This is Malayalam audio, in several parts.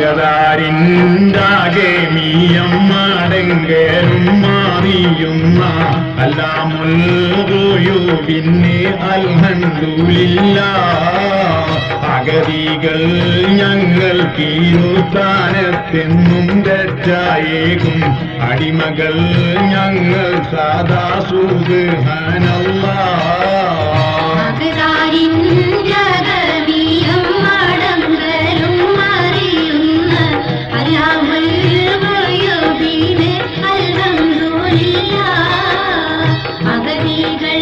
അകതാരിൻ്റാകെ മീയമ്മാടെങ്കേലും മാറിയുന്ന അല്ലാമുൽകുയു പിന്നെ അൽഹന്ദുലില്ല അഗതികൾ ഞങ്ങൾ കീഴുത്താനത്തെന്നും രക്ഷയേകും അടിമകൾ ഞങ്ങൾ സദാ സുഖാനല്ലാ അകതാരിൻ ജഗമിയം മടങ്ങലും മറിയുന്ന അലാമുൽ ഗുയൂബിനെ അൽഹംദുലില്ലാ. അഗതികൾ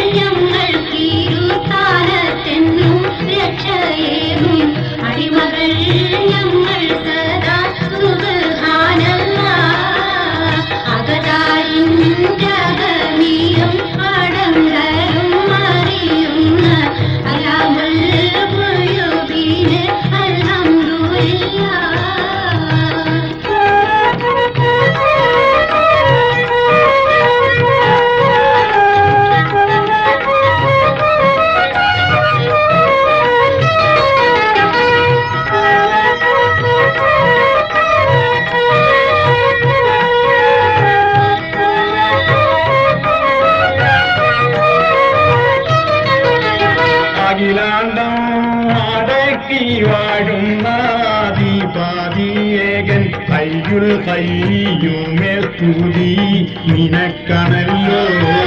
ഞങ്ങൾക്കിരുത്താനത്തെന്നും രക്ഷയേകും അടിമകൾ ഞങ്ങൾ സദാ സുബ്ഹാനല്ലാ. അകതാരിൻ ജഗമിയം അടങ്ങലും മറിയുന്ന അലാമുൽ ഗുയൂബിനെ അഖിലാണ്ടം അടക്കി വാഴുന്ന ദീപാതിയേകൻ കയ്യുൽ കയ്യുമേ സ്തുതി നിനക്കണല്ലോ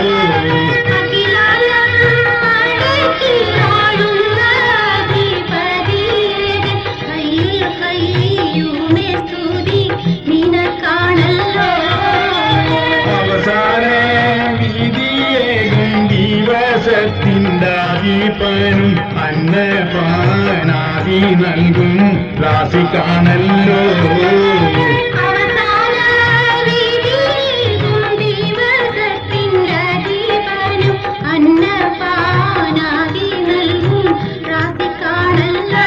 അവസാന വിധിയേകും ദിവസത്തിൻ്റെ ദീപനും അന്നപാനാദി നൽകും രാശിക്കാണല്ലോ അന്നപാനാദി നൽകും റാസിക്കാണല്ലോ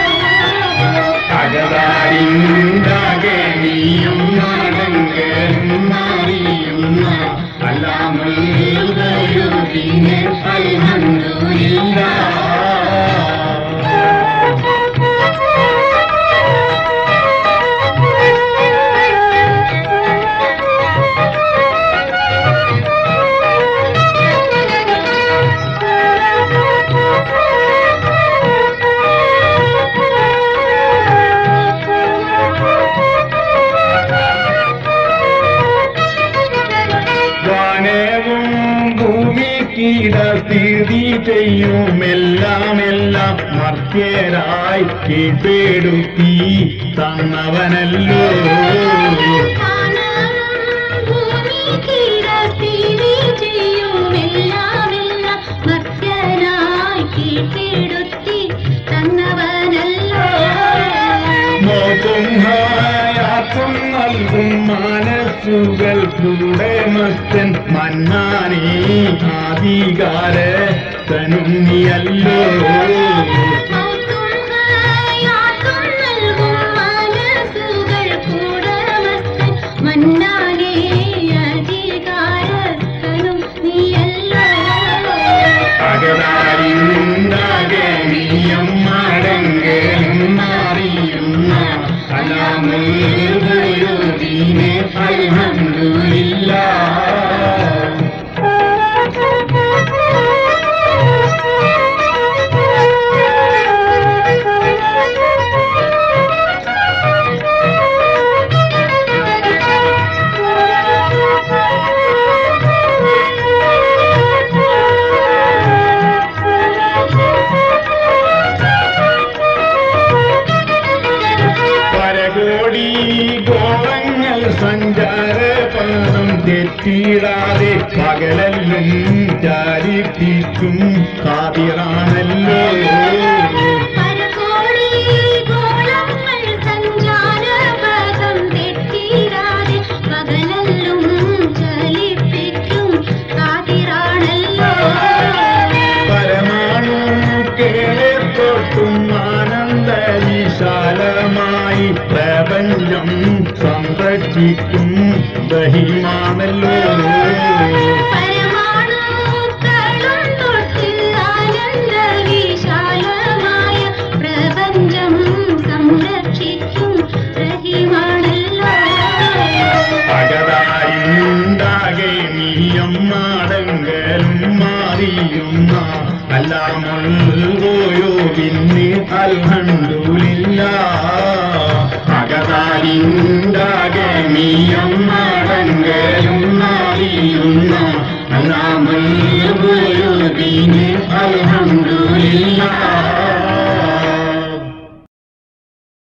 അകതാരിണ്ടാകെ നീയും നാടങ്കരും മാറിയുന്ന അല്ലാമൽകയുവിനെ അൽഹംദുലില്ലാ വാനവും ഭൂമിക്കിട സ്ഥിതി ചെയ്യുമെല്ലാം എല്ലാം മർത്യരായി കീഴ്പ്പെടുത്തി തന്നവനല്ലോ മോക്കും ഹായാത്തും നൽകും മനസ്സുകൾ കൂടെ മത്തൻ മന്നാനേ ആധികാര തനുങ്ങിയല്ലോ മന്നാനേ അധികാരസ്ഥനും നീയല്ലോ അകതാരിണ്ടാകെ നീയം മടങ്ങലും മാറിയുന്ന അലാമുൽബുയുദീനെ അൽഹംദുലില്ലാ പരകോടി ഗോളങ്ങൾ സഞ്ചാരപദം തെറ്റിടാതെ പകലെല്ലും ചാരിപ്പിക്കും കാതിറാണല്ലോ പരകോടി ഗോളങ്ങൾ സഞ്ചാരപഥം തെറ്റിടാതെ പകലെല്ലും ചലിപ്പിക്കും കാതിരാണല്ലോ പരമാണു കേളെ തൊട്ടും ആനന്ദ വിശാലമായി പ്രപഞ്ചം സംരക്ഷിക്കും ബഹിമാണല്ലോ പരമാണുക്കളും തൊട്ട് ആനന്ദ വിശാലമായ പ്രപഞ്ചം സംരക്ഷിക്കും നാടിണ്ടാകമീയം മടങ്കലും നാടിയുന്ന അല്ലാമൽ അൽഹംദുലില്ലാ